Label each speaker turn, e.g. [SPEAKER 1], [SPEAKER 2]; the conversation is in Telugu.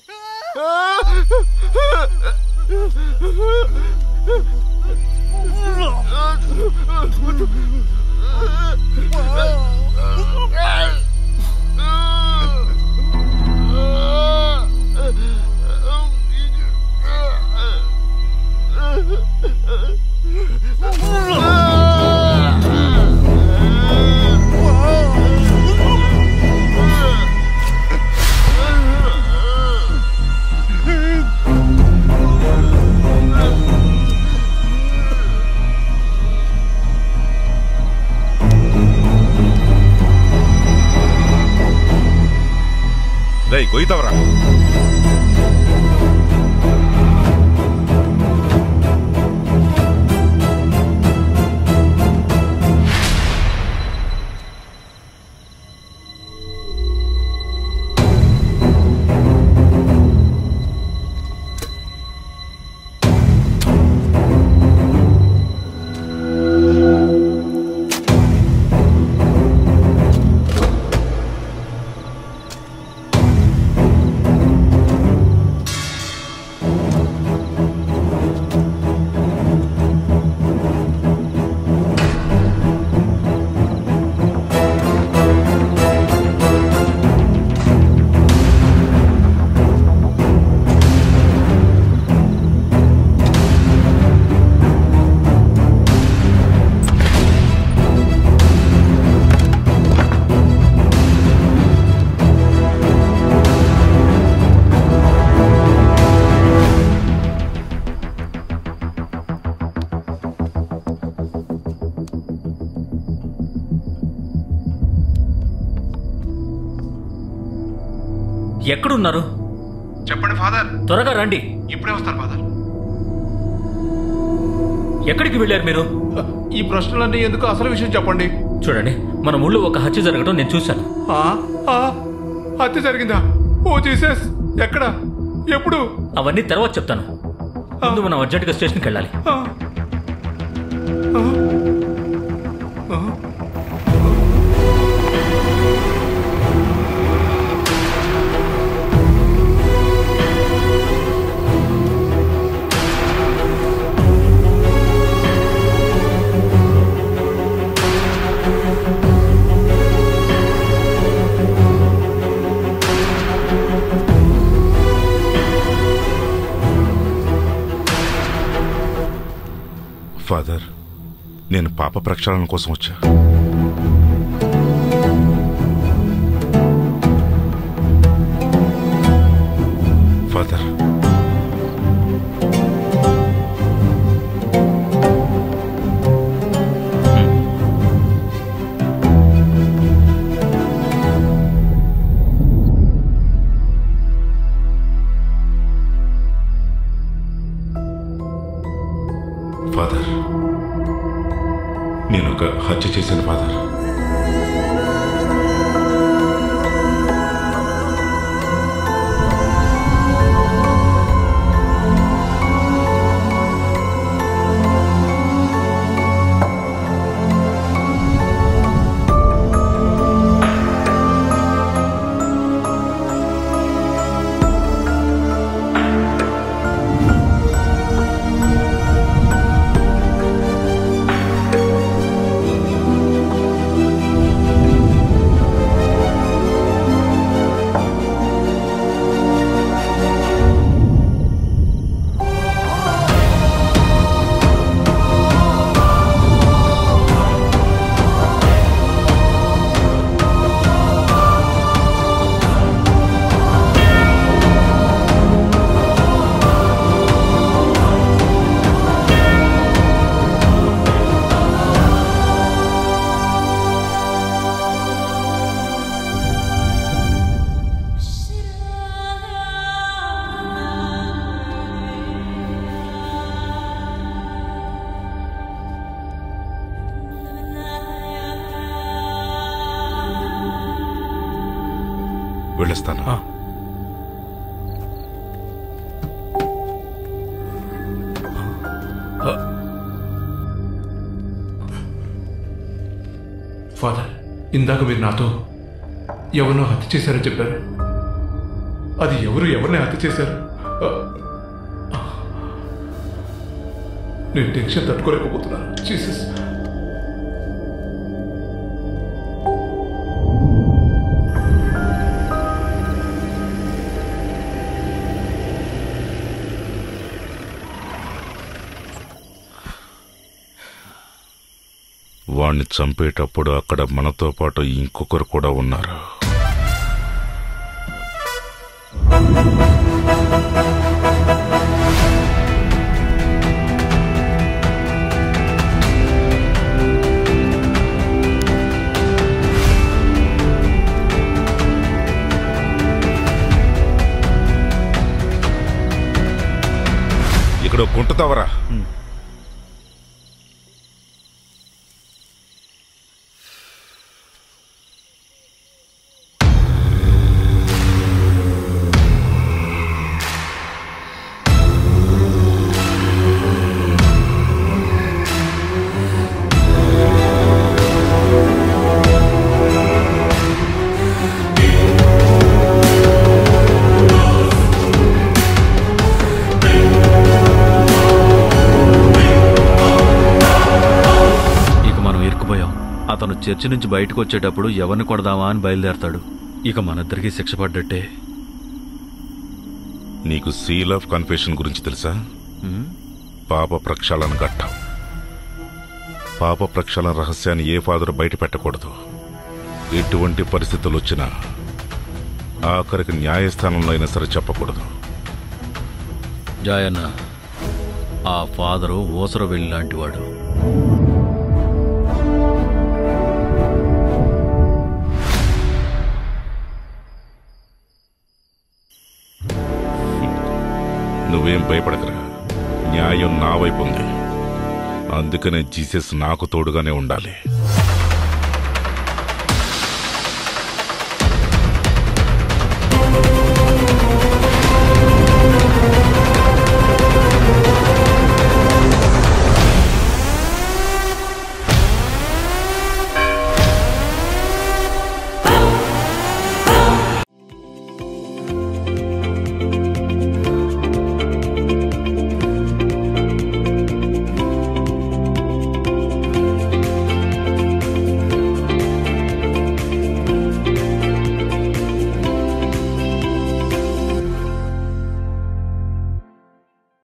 [SPEAKER 1] రేయ్ కొయ్యతావరా
[SPEAKER 2] ఎక్కడున్నారు
[SPEAKER 3] చెప్పండి ఫాదర్
[SPEAKER 2] త్వరగా రండి
[SPEAKER 3] ఇప్పుడే వస్తారు ఫాదర్
[SPEAKER 2] ఎక్కడికి వెళ్ళారు మీరు
[SPEAKER 3] ఈ ప్రశ్నలన్నీ ఎందుకు అసలు విషయం చెప్పండి
[SPEAKER 2] చూడండి మన ఊళ్ళో ఒక హత్య జరగడం నేను చూశాను
[SPEAKER 3] ఆ, ఆ, హత్య జరిగిందా ఓ జీసస్ ఎక్కడ ఎప్పుడు
[SPEAKER 2] అవన్నీ తర్వాత చెప్తాను ముందు మనం అర్జెంటుగా స్టేషన్కి వెళ్ళాలి
[SPEAKER 3] ఆ, ఆ, ఆ.
[SPEAKER 1] ఫాదర్ నేను పాప ప్రక్షాళన కోసం వచ్చా ఫాదర్ ఫాదర్ నేను ఒక హత్య చేశాను ఫాదర్ వెళ్ళొస్తాను
[SPEAKER 3] ఫాదర్ ఇందాక మీరు నాతో ఎవరినో హత్య చేశారని చెప్పారు అది ఎవరు ఎవరిని హత్య చేశారు ఆ, నేను టెన్షన్ తట్టుకోలేకపోతున్నాను జీసస్
[SPEAKER 1] వాణ్ణి చంపేటప్పుడు అక్కడ మనతో పాటు ఇంకొకరు కూడా ఉన్నారు ఇక్కడ ఒక గుంట తవరా
[SPEAKER 4] ఇక మనం ఇరుక్కుపోయాం అతను చర్చి నుంచి బయటకు వచ్చేటప్పుడు ఎవరిని కొడదామా అని బయలుదేరతాడు ఇక మనిద్దరికీ శిక్ష పడ్డట్టే
[SPEAKER 1] నీకు సీల్ ఆఫ్ కన్ఫెషన్ గురించి తెలుసా
[SPEAKER 4] ఉమ్,
[SPEAKER 1] పాప ప్రక్షాళన ఘట్టం పాప ప్రక్షాళన రహస్యాన్ని ఏ ఫాదర్ బయట పెట్టకూడదు ఎటువంటి పరిస్థితులు వచ్చినా ఆఖరికి న్యాయస్థానంలో అయినా సరే చెప్పకూడదు
[SPEAKER 4] జాయన్న ఆ ఫాదరు ఊసర వెళ్ళి లాంటివాడు
[SPEAKER 1] నువ్వేం భయపడకరా న్యాయం నా వైపు ఉంది అందుకనే జీసస్ నాకు తోడుగానే ఉండాలి